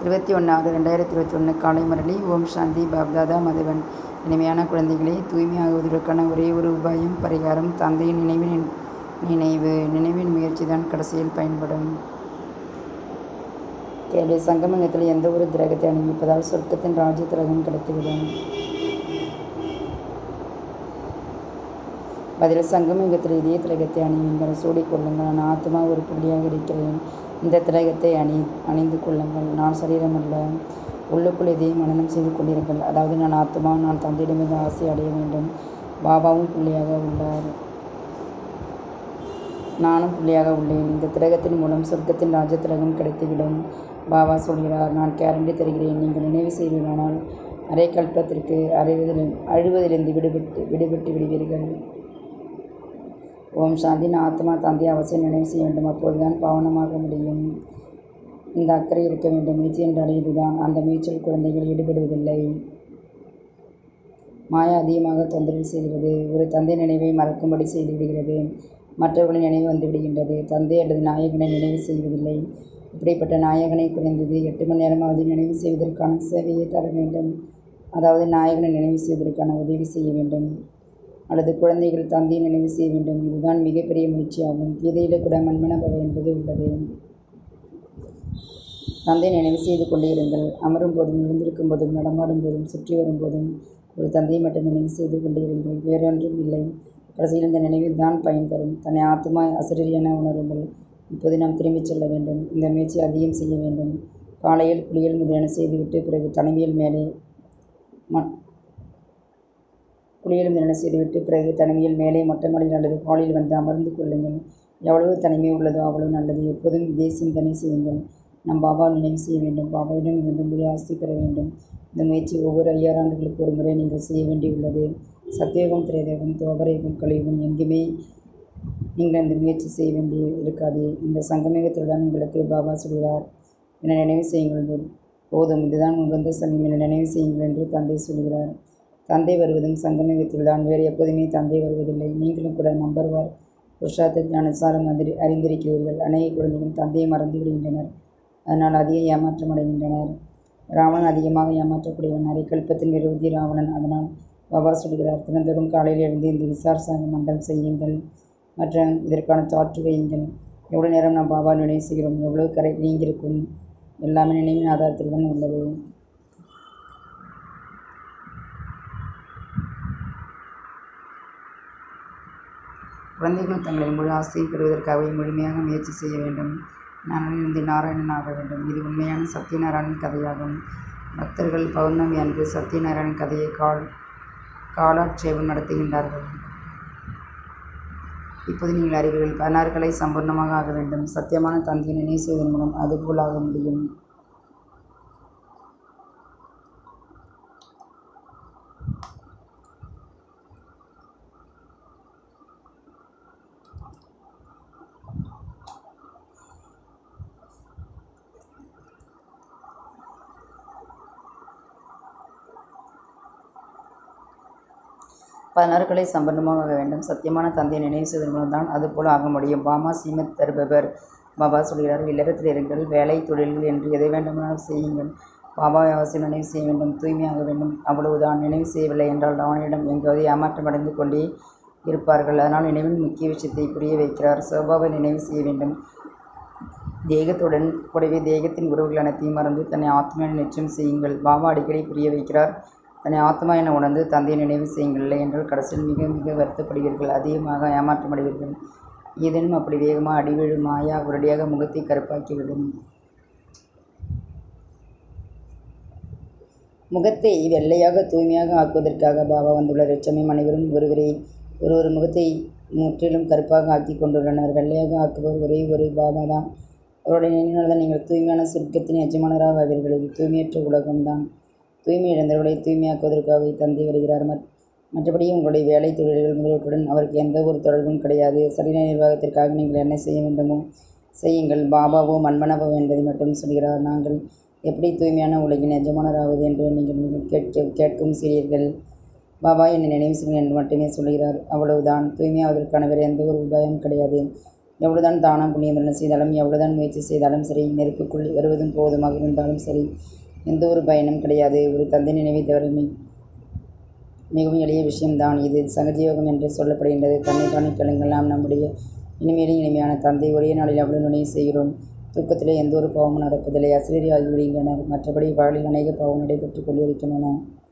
இருபத்தி ஒன்று ஆறு ரெண்டாயிரத்தி இருபத்தி ஒன்று காலை முரளி ஓம் சாந்தி பாப்தாதா மதுவன் இனிமையான குழந்தைகளே தூய்மையாகுவதற்கான ஒரே ஒரு உபாயம் பரிகாரம் தந்தையின் நினைவின் நினைவு நினைவின் முயற்சி தான் கடைசியில் பயன்படும் கேள்வி சங்கமங்கத்தில் எந்த ஒரு திரகத்தை அணிவிப்பதால் சொர்க்கத்தின் ராஜ்ய திரகம் கிடைத்துவிடும் பதில் சங்கமயுகத்தில் இதே திலகத்தை அணியுங்கள் சூடிக்கொள்ளுங்கள் நான் ஆத்மா ஒரு புள்ளியாக இருக்கிறேன் இந்த திலகத்தை அணி அணிந்து கொள்ளுங்கள் நான் சரீரமல்ல உள்ளுக்குள் இதை மனனம் செய்து கொண்டிருங்கள் அதாவது நான் ஆத்மா நான் தந்தையிடமிருந்து ஆசை அடைய வேண்டும் பாபாவும் புள்ளியாக உள்ளார் நானும் புள்ளியாக உள்ளேன் இந்த திலகத்தின் மூலம் சொர்க்கத்தின் ராஜ திலகம் கிடைத்துவிடும் பாபா சொல்கிறார் நான் கேரண்டி தருகிறேன் நீங்கள் நினைவு செய்வீர்களானால் அரை கல்பத்திற்கு அறைவதில் அழுவதிலிருந்து விடுபட்டு விடுபட்டு விடுவீர்கள் ஓம் சாந்தி நான் ஆத்மா தந்தை அவசியம் நினைவு செய்ய வேண்டும் அப்போதுதான் பாவனமாக முடியும் இந்த அக்கறை இருக்க வேண்டும் முயற்சி என்றால் இதுதான் அந்த முயற்சியில் குழந்தைகள் ஈடுபடுவதில்லை மாயா அதிகமாக தொந்தரவு செய்கிறது ஒரு தந்தை நினைவை மறக்கும்படி செய்துவிடுகிறது மற்றவர்களின் நினைவு வந்து விடுகின்றது தந்தை அல்லது நாயகனை நினைவு செய்வதில்லை இப்படிப்பட்ட நாயகனை குறைந்தது எட்டு மணி நேரமாவது நினைவு செய்வதற்கான சேவையை தர வேண்டும் அதாவது நாயகனை நினைவு செய்வதற்கான உதவி செய்ய வேண்டும் அல்லது குழந்தைகள் தந்தையை நினைவு செய்ய வேண்டும் இதுதான் மிகப்பெரிய முயற்சியாகும் கீதையில் கூட மண்மன பவை என்பது உள்ளது தந்தை நினைவு செய்து கொண்டே இருங்கள் அமரும் போதும் எழுந்திருக்கும் போதும் நடமாடும் போதும் சுற்றி வரும்போதும் ஒரு தந்தையை மட்டும் நினைவு செய்து கொண்டே இருங்கள் வேறொன்றும் இல்லை கடைசியில் இந்த நினைவில் தான் பயன் தரும் தன்னை ஆத்மா அசரீரியான உணருங்கள் இப்போது நாம் திரும்பிச் செல்ல வேண்டும் இந்த முயற்சி அதிகம் செய்ய வேண்டும் காலையில் குளியல் முதலென செய்துவிட்டு பிறகு தனிமையில் மேலே ம குளியலும் என்ன செய்துவிட்டு பிறகு தனிமையில் மேலே மொட்டை மாடியில் அல்லது காலில் வந்து அமர்ந்து கொள்ளுங்கள் எவ்வளவு தனிமை உள்ளதோ அவ்வளவு நல்லது எப்போதும் இதே சிந்தனை செய்யுங்கள் நம் பாபா நினைவு செய்ய வேண்டும் பாபாவிடம் இருந்து முழு ஆசை பெற வேண்டும் இந்த முயற்சி ஒவ்வொரு ஐயாறாண்டுகளுக்கு ஒரு முறை நீங்கள் செய்ய வேண்டியுள்ளது சத்தியோகம் திரேதகம் தோபரேகம் கலியுகம் எங்குமே நீங்கள் இந்த முயற்சி செய்ய வேண்டி இருக்காது இந்த சங்கமேகத்தில் தான் உங்களுக்கு பாபா சொல்கிறார் என நினைவு செய்யுங்கள் போதும் இதுதான் உகந்த சமயம் என நினைவு செய்யுங்கள் என்று தந்தை சொல்கிறார் தந்தை வருவதும் சங்கமயுகத்தில் தான் வேறு எப்போதுமே தந்தை வருவதில்லை நீங்களும் கூட நம்பர்வார் புருஷார்த்த ஞானசாரம் அறி அறிந்திருக்கிறீர்கள் அநேக குழந்தைகள் தந்தையை மறந்து விடுகின்றனர் அதனால் அதிக ஏமாற்றம் அடைகின்றனர் ராவணன் அதிகமாக ஏமாற்றக்கூடியவன் அரைக்கல்பத்தின் விரோதி ராவணன் அதனால் பாபா சொல்கிறார் தினந்தோறும் காலையில் எழுந்து இந்த விசாரசாக மண்டல் செய்யுங்கள் மற்ற இதற்கான சாற்று வையுங்கள் எவ்வளோ நேரம் நாம் பாபா நினைவு செய்கிறோம் எவ்வளோ கரை நீங்கிருக்கும் எல்லாமே நினைவின் ஆதாரத்தில் தான் உள்ளது குழந்தைகள் தங்களின் முழு ஆசையை பெறுவதற்காகவே முழுமையாக முயற்சி செய்ய வேண்டும் நான் இருந்து நாராயணன் ஆக வேண்டும் இது உண்மையான சத்யநாராயணன் கதையாகும் பக்தர்கள் பௌர்ணமி அன்று சத்யநாராயணன் கதையை கால் காலாட்சேபம் நடத்துகின்றார்கள் இப்போது நீங்கள் அறிவீர்கள் பதினாறு கலை சம்பூர்ணமாக ஆக வேண்டும் சத்தியமான தந்தையை நினைவு செய்வதன் மூலம் அதுபோல் ஆக முடியும் பதினாறு கலை சம்பந்தமாக வேண்டும் சத்தியமான தந்தையை நினைவு செய்வதன் மூலம் தான் அதுபோல் ஆக முடியும் பாமா சீமத் தருபவர் பாபா சொல்கிறார் இல்லறத்தில் இருங்கள் வேலை தொழில்கள் என்று எதை வேண்டுமானாலும் செய்யுங்கள் பாபாவை அவசியம் நினைவு செய்ய வேண்டும் தூய்மையாக வேண்டும் அவ்வளவுதான் நினைவு செய்யவில்லை என்றால் அவனிடம் எங்காவது ஏமாற்றம் அடைந்து கொண்டே இருப்பார்கள் அதனால் நினைவின் முக்கிய விஷயத்தை புரிய வைக்கிறார் சோபாவை நினைவு செய்ய வேண்டும் தேகத்துடன் கூடவே தேகத்தின் உறவுகள் அனைத்தையும் மறந்து தன்னை ஆத்மாவை நிச்சயம் செய்யுங்கள் பாபா அடிக்கடி புரிய வைக்கிறார் தன்னை ஆத்மா என உணர்ந்து தந்தையை நினைவு செய்யுங்கள் இல்லை என்றால் கடைசியில் மிக மிக வருத்தப்படுவீர்கள் அதிகமாக ஏமாற்றமடைவீர்கள் ஏதேனும் அப்படி வேகமாக அடிவிழும் மாயா உடனடியாக முகத்தை கருப்பாக்கிவிடும் முகத்தை வெள்ளையாக தூய்மையாக ஆக்குவதற்காக பாபா வந்துள்ளார் எச்சமயம் அனைவரும் ஒருவரை ஒரு ஒரு முகத்தை முற்றிலும் கருப்பாக ஆக்கி கொண்டுள்ளனர் வெள்ளையாக ஆக்குபவர் ஒரே ஒரு பாபா தான் அவருடைய நினைவினால் தான் நீங்கள் தூய்மையான சொர்க்கத்தின் எஜமானராக ஆவீர்கள் இது தூய்மையற்ற உலகம்தான் தூய்மை இழந்தவர்களை தூய்மையாக்குவதற்காகவே தந்தை வருகிறார் மற்றபடி உங்களுடைய வேலை தொழில்கள் முதல்வற்றுடன் அவருக்கு எந்த ஒரு தொடர்பும் கிடையாது சரீர நிர்வாகத்திற்காக நீங்கள் என்ன செய்ய வேண்டுமோ செய்யுங்கள் பாபாவோ மண்மனபோ என்பதை மட்டும் சொல்கிறார் நாங்கள் எப்படி தூய்மையான உலகின் எஜமானராவது என்று நீங்கள் கேட்க கேட்கும் சிறியர்கள் பாபா என்னை நினைவு செய்யுங்கள் என்று மட்டுமே சொல்கிறார் அவ்வளவுதான் தூய்மையாவதற்கான வேறு எந்த ஒரு உபாயம் கிடையாது எவ்வளவுதான் தானம் புண்ணியம் என்ன செய்தாலும் எவ்வளவுதான் முயற்சி செய்தாலும் சரி நெருப்புக்குள் வருவதும் போவதுமாக இருந்தாலும் சரி எந்த ஒரு பயனும் கிடையாது ஒரு தந்தை நினைவை தவிர மி- மிகவும் எளிய விஷயம்தான் இது சகஜயோகம் என்று சொல்லப்படுகின்றது தன்னை தானே கேளுங்கள் நாம் நம்முடைய இனிமேலும் இனிமையான தந்தை ஒரே நாளில் அவ்வளவு நினைவு செய்கிறோம் தூக்கத்திலே எந்த ஒரு பாவமும் நடப்பதில்லை அசிரியர் ஆகிவிடுகின்றனர் மற்றபடி வாழ்வில் அநேக பாவம் நடைபெற்றுக் கொண்டிருக்கின்றன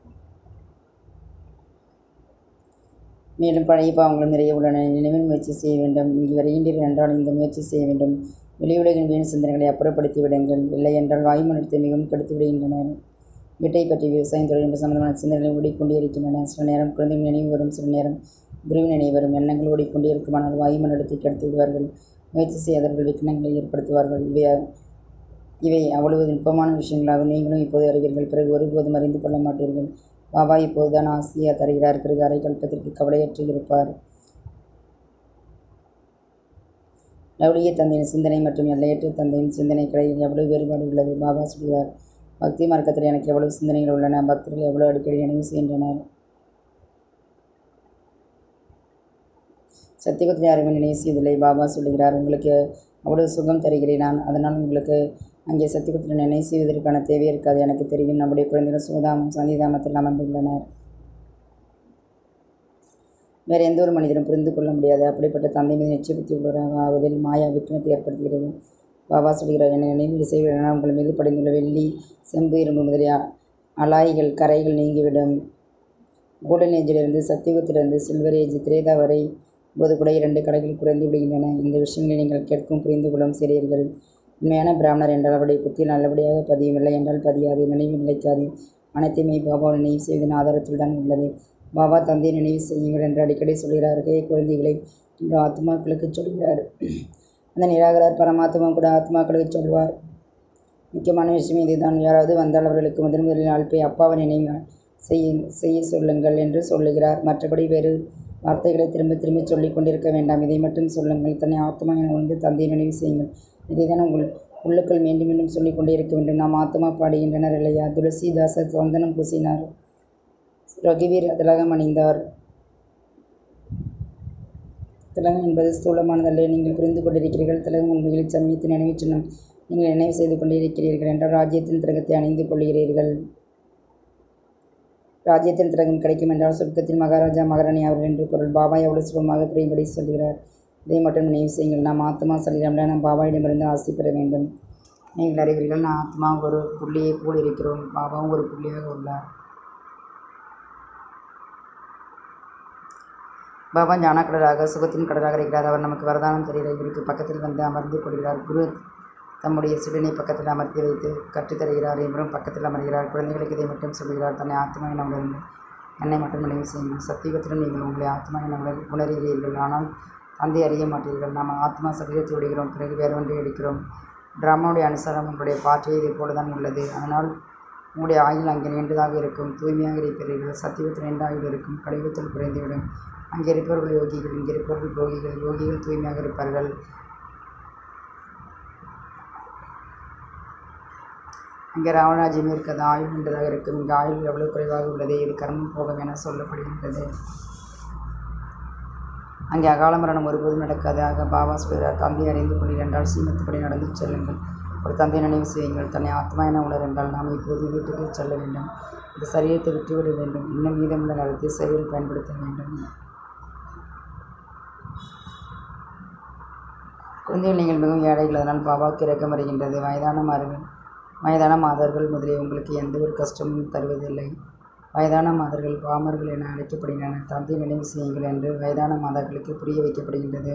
மேலும் பழைய பாவங்களும் நிறைய உள்ளன நினைவில் முயற்சி செய்ய வேண்டும் இங்கு வருகின்றீர்கள் என்றால் இந்த முயற்சி செய்ய வேண்டும் வெளியுலகின் வீண் சிந்தனைகளை அப்புறப்படுத்தி விடுங்கள் இல்லை என்றால் வாயுமண்டலத்தை மிகவும் கெடுத்து விடுகின்றனர் வீட்டை பற்றி விவசாயம் தொழில் என்பது சம்பந்தமான சிந்தனைகள் ஓடிக்கொண்டே இருக்கின்றன சில நேரம் குழந்தை நினைவு வரும் சில நேரம் குருவி நினைவு வரும் எண்ணங்கள் ஓடிக்கொண்டே இருக்குமானால் வாயுமண்டலத்தை கெடுத்து விடுவார்கள் முயற்சி செய்யாதவர்கள் விக்னங்களை ஏற்படுத்துவார்கள் இவை இவை அவ்வளவு நுட்பமான விஷயங்களாகும் நீங்களும் இப்போது அறிவீர்கள் பிறகு ஒருபோதும் அறிந்து கொள்ள மாட்டீர்கள் பாபா இப்போதுதான் ஆசியா தருகிறார் பிறகு அரை கல்பத்திற்கு கவலையற்று இருப்பார் லவுலிய தந்தையின் சிந்தனை மற்றும் எல்லையற்ற தந்தையின் சிந்தனைகளில் எவ்வளவு வேறுபாடு உள்ளது பாபா சொல்கிறார் பக்தி மார்க்கத்தில் எனக்கு எவ்வளவு சிந்தனைகள் உள்ளன பக்தர்கள் எவ்வளவு அடிக்கடி நினைவு செய்கின்றனர் சத்தியகுத்திரை அறிவு நினைவு செய்வதில்லை பாபா சொல்லுகிறார் உங்களுக்கு அவ்வளவு சுகம் தருகிறேன் நான் அதனால் உங்களுக்கு அங்கே சத்தியகுத்திரை நினைவு செய்வதற்கான தேவை இருக்காது எனக்கு தெரியும் நம்முடைய குழந்தைகள் சுகதாமம் சந்திதாமத்தில் அமர்ந்துள்ளனர் வேறு எந்த ஒரு மனிதரும் புரிந்து கொள்ள முடியாது அப்படிப்பட்ட தந்தை மீது நிச்சயபுத்தி உள்ளவராக ஆவதில் மாயா விக்னத்தை ஏற்படுத்துகிறது பாபா சொல்கிறார் என்னை நினைவு செய்வதனால் உங்கள் மீது படிந்துள்ள வெள்ளி செம்பு இரும்பு முதலிய அலாய்கள் கரைகள் நீங்கிவிடும் கோல்டன் ஏஜிலிருந்து சத்தியுகத்திலிருந்து சில்வர் ஏஜ் திரேதா வரை போது கூட இரண்டு கடைகள் குறைந்து விடுகின்றன இந்த விஷயங்களை நீங்கள் கேட்கும் புரிந்து கொள்ளும் சிறியர்கள் உண்மையான பிராமணர் என்றால் அவருடைய புத்தியில் நல்லபடியாக பதியும் இல்லை என்றால் பதியாது நினைவு நிலைக்காது அனைத்தையுமே பாபா நினைவு செய்வதன் ஆதாரத்தில் தான் உள்ளது பாபா தந்தையை நினைவு செய்யுங்கள் என்று அடிக்கடி சொல்கிறார் கே குழந்தைகளை என்று ஆத்மாக்களுக்கு சொல்கிறார் அந்த நிராகரார் பரமாத்மா கூட ஆத்மாக்களுக்கு சொல்வார் முக்கியமான விஷயம் இதுதான் யாராவது வந்தால் அவர்களுக்கு முதன் முதலில் அல்பை அப்பாவை நினைவு செய்ய செய்ய சொல்லுங்கள் என்று சொல்லுகிறார் மற்றபடி வேறு வார்த்தைகளை திரும்ப திரும்ப சொல்லிக் கொண்டிருக்க வேண்டாம் இதை மட்டும் சொல்லுங்கள் தன்னை ஆத்மா என உணர்ந்து தந்தையை நினைவு செய்யுங்கள் இதை தான் உங்கள் உள்ளுக்குள் மீண்டும் மீண்டும் சொல்லிக் கொண்டே இருக்க வேண்டும் நாம் ஆத்மா பாடுகின்றனர் இல்லையா துளசிதாசர் சந்தனம் பூசினார் ரகுவீர் திலகம் அணிந்தார் திலகம் என்பது ஸ்தூலமானதல்ல நீங்கள் புரிந்து கொண்டிருக்கிறீர்கள் திலகம் உண்மையில் சமயத்தின் நினைவு சின்னம் நீங்கள் நினைவு செய்து கொண்டிருக்கிறீர்கள் என்றால் ராஜ்யத்தின் திலகத்தை அணிந்து கொள்கிறீர்கள் ராஜ்யத்தின் திலகம் கிடைக்கும் என்றால் சொர்க்கத்தின் மகாராஜா மகாராணி அவர்கள் என்று பொருள் பாபா எவ்வளவு சுலபமாக புரியும்படி சொல்கிறார் இதை மட்டும் நினைவு செய்யுங்கள் நாம் ஆத்மா சரீரம்ல நாம் பாபாவிடமிருந்து ஆசி பெற வேண்டும் நீங்கள் அறிவீர்கள் நான் ஆத்மா ஒரு புள்ளியை போல் இருக்கிறோம் பாபாவும் ஒரு புள்ளியாக உள்ளார் பாபா ஞான கடலாக சுகத்தின் கடலாக இருக்கிறார் அவர் நமக்கு வரதானம் தருகிறார் இவருக்கு பக்கத்தில் வந்து அமர்ந்து கொள்கிறார் குரு தம்முடைய சிடனை பக்கத்தில் அமர்த்தி வைத்து கற்றுத் தருகிறார் இவரும் பக்கத்தில் அமர்கிறார் குழந்தைகளுக்கு இதை மட்டும் சொல்கிறார் தன்னை ஆத்மா என உணர்ந்து என்னை மட்டும் நினைவு செய்யுங்கள் சத்தியுகத்திலும் நீங்கள் உங்களை ஆத்மா என உணர் உணர்கிறீர்கள் ஆனால் தந்தை அறிய மாட்டீர்கள் நாம் ஆத்மா சரீரத்தை விடுகிறோம் பிறகு வேறு ஒன்றை எடுக்கிறோம் ட்ராமாவுடைய அனுசாரம் உங்களுடைய பாற்றை இதை போல தான் உள்ளது அதனால் உங்களுடைய ஆயுள் அங்கே நீண்டதாக இருக்கும் தூய்மையாக இருப்பீர்கள் சத்தியத்தில் நீண்ட ஆயுள் இருக்கும் கழிவுத்தில் குறைந்துவிடும் அங்கே இருப்பவர்கள் யோகிகள் இங்கே இருப்பவர்கள் போகிகள் யோகிகள் தூய்மையாக இருப்பார்கள் அங்கே ராவணராஜ்யம் இருக்கிறது ஆயுள் நீண்டதாக இருக்கும் இங்கே ஆயுள் எவ்வளவு குறைவாக உள்ளது இது கர்மம் போகம் என சொல்லப்படுகின்றது அங்கே அகால மரணம் ஒருபோதும் நடக்காது ஆக பாபா சொல்கிறார் தந்தை அறிந்து கொண்டீர் என்றால் சீமத்துப்படி நடந்து செல்லுங்கள் ஒரு தந்தை நினைவு செய்யுங்கள் தன்னை ஆத்மா என உணர் என்றால் நாம் இப்போது வீட்டுக்கு செல்ல வேண்டும் இந்த சரீரத்தை விட்டுவிட வேண்டும் இன்னும் மீதமுள்ள நேரத்தை செயலில் பயன்படுத்த வேண்டும் குழந்தைகள் நீங்கள் மிகவும் ஏழைகள் அதனால் பாபாவுக்கு இறக்கம் வருகின்றது வயதான மாறுகள் வயதான மாதர்கள் முதலிய உங்களுக்கு எந்த ஒரு கஷ்டமும் தருவதில்லை வயதான மாதர்கள் பாமர்கள் என அழைக்கப்படுகின்றனர் தந்தை நினைவு செய்யுங்கள் என்று வயதான மாதர்களுக்கு புரிய வைக்கப்படுகின்றது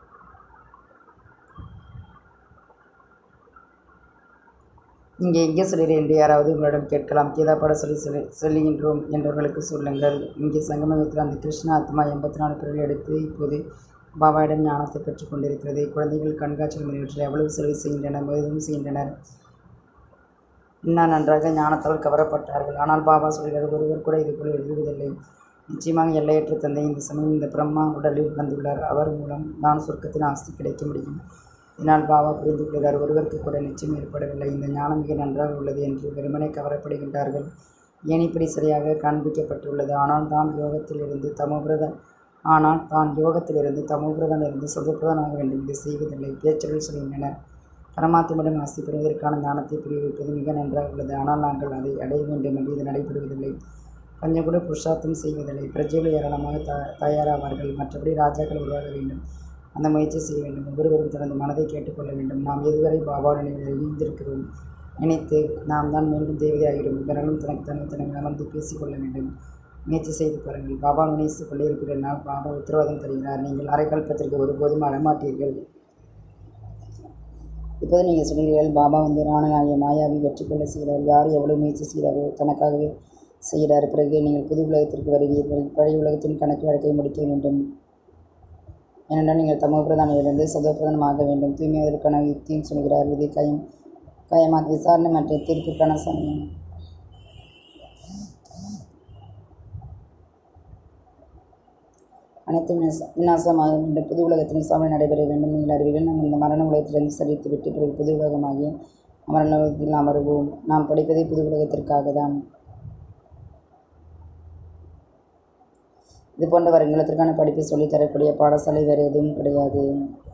இங்கே எங்கே சொல்கிறேன் என்று யாராவது உங்களிடம் கேட்கலாம் கீதா பாட சொல்லி சொல்லி சொல்லுகின்றோம் என்றவர்களுக்கு சொல்லுங்கள் இங்கே சங்கமத்தில் அந்த கிருஷ்ண ஆத்மா எண்பத்தி நாலு பிறகு எடுத்து இப்போது பாபாவிடம் ஞானத்தை பெற்றுக் கொண்டிருக்கிறது குழந்தைகள் கண்காட்சிகள் முதலியவற்றில் எவ்வளவு செலவு செய்கின்றனர் முயலும் செய்கின்றனர் இன்னும் நன்றாக ஞானத்தால் கவரப்பட்டார்கள் ஆனால் பாபா சொல்கிறார் ஒருவர் கூட இதுபோல் எழுதுவதில்லை நிச்சயமாக எல்லையற்ற தந்தை இந்த சமயம் இந்த பிரம்மா உடலில் வந்துள்ளார் அவர் மூலம் நான் சொர்க்கத்தின் ஆஸ்தி கிடைக்க முடியும் இதனால் பாபா புரிந்து கொள்கிறார் ஒருவருக்கு கூட நிச்சயம் ஏற்படவில்லை இந்த ஞானம் மிக நன்றாக உள்ளது என்று வெறுமனே கவரப்படுகின்றார்கள் ஏன் இப்படி சரியாக காண்பிக்கப்பட்டுள்ளது ஆனால் தான் யோகத்தில் இருந்து தமோபிரத ஆனால் தான் யோகத்திலிருந்து தமோபிரதானிலிருந்து சதப்பிரதானாக வேண்டும் என்று செய்வதில்லை பேச்சர்கள் சொல்கின்றனர் பரமாத்மனிடம் ஆசி பெறுவதற்கான தானத்தை புரிய வைப்பது மிக நன்றாக உள்ளது ஆனால் நாங்கள் அதை அடைய வேண்டும் என்று இது நடைபெறுவதில்லை கொஞ்சம் கூட புருஷார்த்தம் செய்வதில்லை பிரஜைகள் ஏராளமாக த தயாராவார்கள் மற்றபடி ராஜாக்கள் உருவாக வேண்டும் அந்த முயற்சி செய்ய வேண்டும் ஒவ்வொருவரும் தனது மனதை கேட்டுக்கொள்ள வேண்டும் நாம் எதுவரை பாபா நினைவில் அறிந்திருக்கிறோம் நினைத்து நாம் தான் மீண்டும் தேவதையாகிறோம் இவர்களும் தனக்கு தனி தனக்கு அமர்ந்து பேசிக்கொள்ள வேண்டும் முயற்சி செய்து பாருங்கள் பாபா நினைத்து கொண்டே இருக்கிறனால் பாபா உத்தரவாதம் தருகிறார் நீங்கள் அரைக்கல்பத்திற்கு ஒருபோதும் அழமாட்டீர்கள் இப்போது நீங்கள் சொல்கிறீர்கள் பாபா வந்து ராணனாகிய மாயாவை வெற்றி கொள்ள செய்கிறார் யார் எவ்வளவு முயற்சி செய்கிறாரோ தனக்காகவே செய்கிறார் பிறகு நீங்கள் புது உலகத்திற்கு வருவீர்கள் பழைய உலகத்தின் கணக்கு வழக்கை முடிக்க வேண்டும் ஏனென்றால் நீங்கள் தமோபிரதானிலிருந்து சதோபிரதானமாக வேண்டும் தூய்மையாவதற்கான யுக்தியும் சொல்கிறார் இது கயம் கயமாக விசாரணை மற்றும் தீர்ப்பிற்கான சமயம் அனைத்தும் விநாச விநாசமாக வேண்டும் புது உலகத்தின் சாமி நடைபெற வேண்டும் நீங்கள் அறிவீர்கள் நாம் இந்த மரண உலகத்திலிருந்து சரித்து விட்டு பிறகு புது உலகமாகிய அமரண உலகத்தில் நாம் வருவோம் நாம் படிப்பதே புது உலகத்திற்காக தான் இது போன்ற வருங்காலத்திற்கான படிப்பை சொல்லித்தரக்கூடிய பாடசாலை வேறு எதுவும் கிடையாது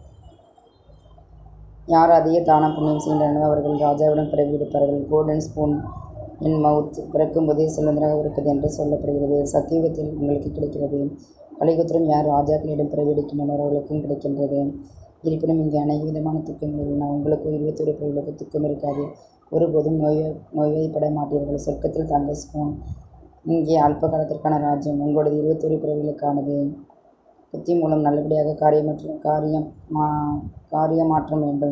யார் அதிக தானம் புண்ணியம் செய்கின்றனரோ அவர்கள் ராஜாவிடம் பிறவி எடுப்பார்கள் கோல்டன் ஸ்பூன் இன் மவுத் பிறக்கும் போதே செல்வந்தராக இருப்பது என்று சொல்லப்படுகிறது சத்தியுகத்தில் உங்களுக்கு கிடைக்கிறது கலிகுத்திரம் யார் ராஜாக்களிடம் பிறவி எடுக்கின்றனர் அவர்களுக்கும் கிடைக்கின்றது இருப்பினும் இங்கே அனைத்து விதமான துக்கங்கள் உள்ளன உங்களுக்கு இருபத்தொரு பிறவிகளுக்கு துக்கம் இருக்காது ஒருபோதும் நோய் நோய்வாய்ப்பட மாட்டீர்கள் சொர்க்கத்தில் தங்க ஸ்பூன் இங்கே அல்ப காலத்திற்கான ராஜ்யம் உங்களோடது இருபத்தொரு பிறவிகளுக்கானது புத்தி மூலம் நல்லபடியாக காரியமற்ற காரியம் மா காரியமாற்றம் வேண்டும்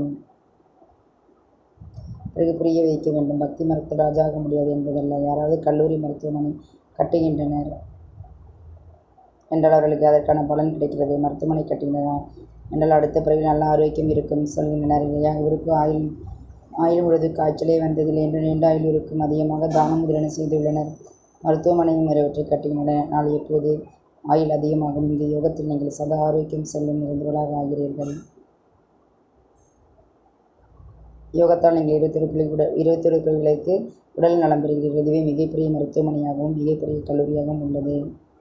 பிறகு புரிய வைக்க வேண்டும் பக்தி மரத்தில் ராஜாக முடியாது என்பதல்ல யாராவது கல்லூரி மருத்துவமனை கட்டுகின்றனர் என்றால் அவர்களுக்கு அதற்கான பலன் கிடைக்கிறது மருத்துவமனை கட்டுகின்றனர் என்றால் அடுத்த பிறகு நல்ல ஆரோக்கியம் இருக்கும் சொல்கின்றனர் இல்லையா இவருக்கு ஆயுள் ஆயுள் உள்ளது காய்ச்சலே வந்ததில்லை என்று நீண்ட ஆயுள் இருக்கும் அதிகமாக தானம் முதலீடு செய்துள்ளனர் மருத்துவமனையும் மறைவற்றை கட்டுகின்றனர் நாள் எப்போது ஆயுள் அதிகமாகும் இங்கு யோகத்தில் நீங்கள் சதா ஆரோக்கியம் செல்லும் நிறைந்தவர்களாக ஆகிறீர்கள் யோகத்தால் நீங்கள் இருபத்தொரு பிள்ளை உடல் இருபத்தொரு பிள்ளைகளுக்கு உடல் நலம் பெறுகிறீர்கள் இதுவே மிகப்பெரிய மருத்துவமனையாகவும் மிகப்பெரிய கல்லூரியாகவும் உள்ளது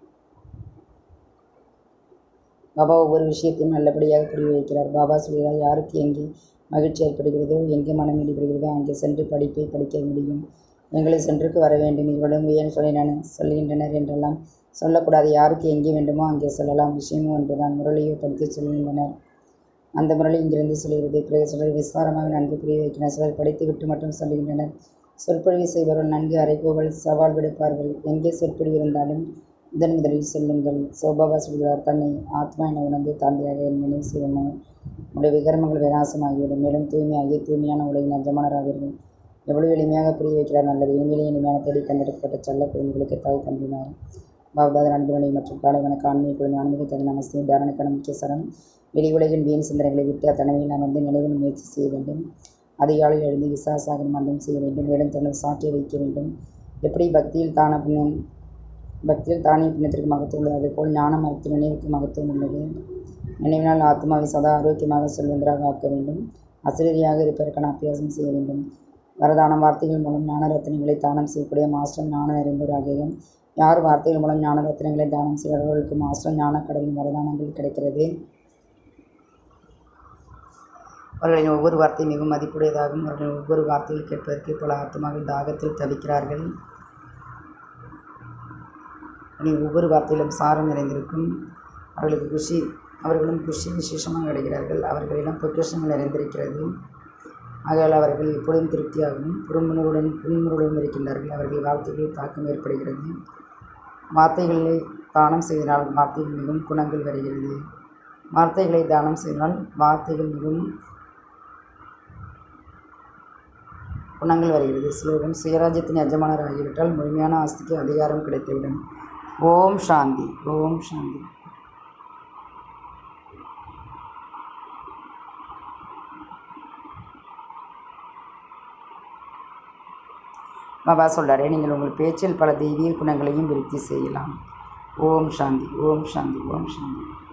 பாபா ஒவ்வொரு விஷயத்தையும் நல்லபடியாக புரிய வைக்கிறார் பாபா சொல்கிறார் யாருக்கு எங்கே மகிழ்ச்சி ஏற்படுகிறதோ எங்கே மனம் ஈடுபடுகிறதோ அங்கே சென்று படிப்பை படிக்க முடியும் எங்களை சென்றுக்கு வர வேண்டும் இவரிடம் ஏன் சொல்லினான் சொல்கின்றனர் என்றெல்லாம் சொல்லக்கூடாது யாருக்கு எங்கே வேண்டுமோ அங்கே செல்லலாம் விஷயமும் ஒன்றுதான் முரளியோ படித்து சொல்கின்றனர் அந்த முரளி இங்கிருந்து சொல்கிறது பிறகு சிலர் விஸ்தாரமாக நன்கு புரிய வைக்கின்றனர் சிலர் படித்துவிட்டு மட்டும் சொல்லுகின்றனர் சொற்பொழிவு செய்பவர்கள் நன்கு அரைகோவல் சவால் விடுப்பார்கள் எங்கே சொற்பொழிவு இருந்தாலும் முதன் முதலில் சொல்லுங்கள் சோபாபா சொல்கிறார் தன்னை ஆத்மா என உணர்ந்து தாண்டியாக நினைவு செய்யணும் உடைய விகர்மங்கள் விநாசமாகிவிடும் மேலும் தூய்மையாகி தூய்மையான உலகின் எஜமானராவீர்கள் எவ்வளவு எளிமையாக புரிய வைக்கிறார் நல்லது இனிமேலே இனிமையான தேடி கண்டெடுக்கப்பட்ட செல்ல குழந்தைகளுக்கு தாய் தம்பினார் பாப்தாத நண்பர்களை மற்றும் காலை வணக்க ஆன்மீக குழந்தை ஆன்மீக தகுந்த நமஸ்தே தாரணக்கான முக்கிய சரம் வெளி உலகின் வீண் சிந்தனைகளை விட்டு அத்தனவையில் நாம் வந்து நினைவில் முயற்சி செய்ய வேண்டும் அதிகாலையில் எழுந்து விசாசாகர மந்தம் செய்ய வேண்டும் மேலும் தனது சாட்சியை வைக்க வேண்டும் எப்படி பக்தியில் தான புண்ணியம் பக்தியில் தானே புண்ணியத்திற்கு மகத்துவம் உள்ளது அதுபோல் ஞான மரத்தில் நினைவுக்கு மகத்துவம் உள்ளது நினைவினால் ஆத்மாவை சதா ஆரோக்கியமாக செல்வந்தராக ஆக்க வேண்டும் அசிரியராக இருப்பதற்கான அபியாசம் செய்ய வேண்டும் வரதான வார்த்தைகள் மூலம் ஞான ரத்தினங்களை தானம் செய்யக்கூடிய மாஸ்டர் ஞான நிறைந்தவராகவும் யார் வார்த்தைகள் மூலம் ஞான ரத்தினங்களை தானம் செய்கிறவர்களுக்கு மாஸ்டர் ஞானக்கடலின் வரதானங்கள் கிடைக்கிறது அவர்களின் ஒவ்வொரு வார்த்தையும் மிகவும் மதிப்புடையதாகவும் அவர்களின் ஒவ்வொரு வார்த்தைகள் கேட்பதற்கு பல ஆத்மாக்கள் தாகத்தில் தவிக்கிறார்கள் அவர்களின் ஒவ்வொரு வார்த்தையிலும் சாரம் நிறைந்திருக்கும் அவர்களுக்கு குஷி அவர்களும் குஷி விசேஷமாக அடைகிறார்கள் அவர்களிடம் பொக்கிஷங்கள் நிறைந்திருக்கிறது ஆகையால் அவர்கள் எப்பொழுதும் திருப்தியாகவும் புறமுணர்வுடன் புன்முறுடன் இருக்கின்றார்கள் அவர்கள் வார்த்தைகளில் தாக்கம் ஏற்படுகிறது வார்த்தைகளை தானம் செய்தனால் வார்த்தைகள் மிகவும் குணங்கள் வருகிறது வார்த்தைகளை தானம் செய்தனால் வார்த்தைகள் மிகவும் குணங்கள் வருகிறது ஸ்லோகம் சுயராஜ்யத்தின் எஜமானர் ஆகிவிட்டால் முழுமையான ஆஸ்திக்கு அதிகாரம் கிடைத்துவிடும் ஓம் சாந்தி ஓம் சாந்தி பாபா சொல்கிறாரு நீங்கள் உங்கள் பேச்சில் பல தெய்வீக குணங்களையும் விருத்தி செய்யலாம் ஓம் சாந்தி ஓம் சாந்தி ஓம் சாந்தி